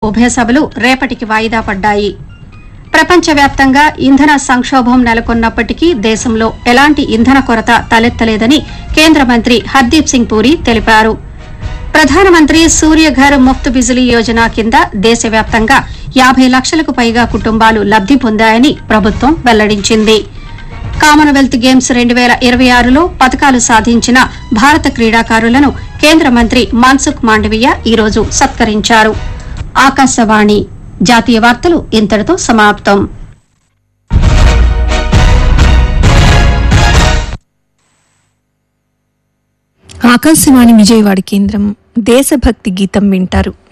ఉభయ సభలు రేపటికి వాయిదా పడ్డాయి ప్రపంచవ్యాప్తంగా ఇంధన సంక్షోభం నెలకొన్నప్పటికీ దేశంలో ఎలాంటి ఇంధన కొరత తలెత్తలేదని కేంద్ర మంత్రి హర్దీప్ సింగ్ పూరి తెలిపారు ప్రధానమంత్రి సూర్యఘర్ ముఫ్త్ బిజిలీ యోజన కింద దేశవ్యాప్తంగా యాభై లక్షలకు పైగా కుటుంబాలు లబ్ది పొందాయని ప్రభుత్వం వెల్లడించింది కామన్వెల్త్ గేమ్స్ రెండు వేల ఇరవై ఆరులో పతకాలు సాధించిన భారత క్రీడాకారులను కేంద్ర మంత్రి మన్సుఖ్ మాండవీయ ఈరోజు సత్కరించారు ఆకాశవాణి జాతీయ వార్తలు ఇంతటితో సమాప్తం ఆకాశవాణి విజయవాడ కేంద్రం దేశభక్తి గీతం వింటారు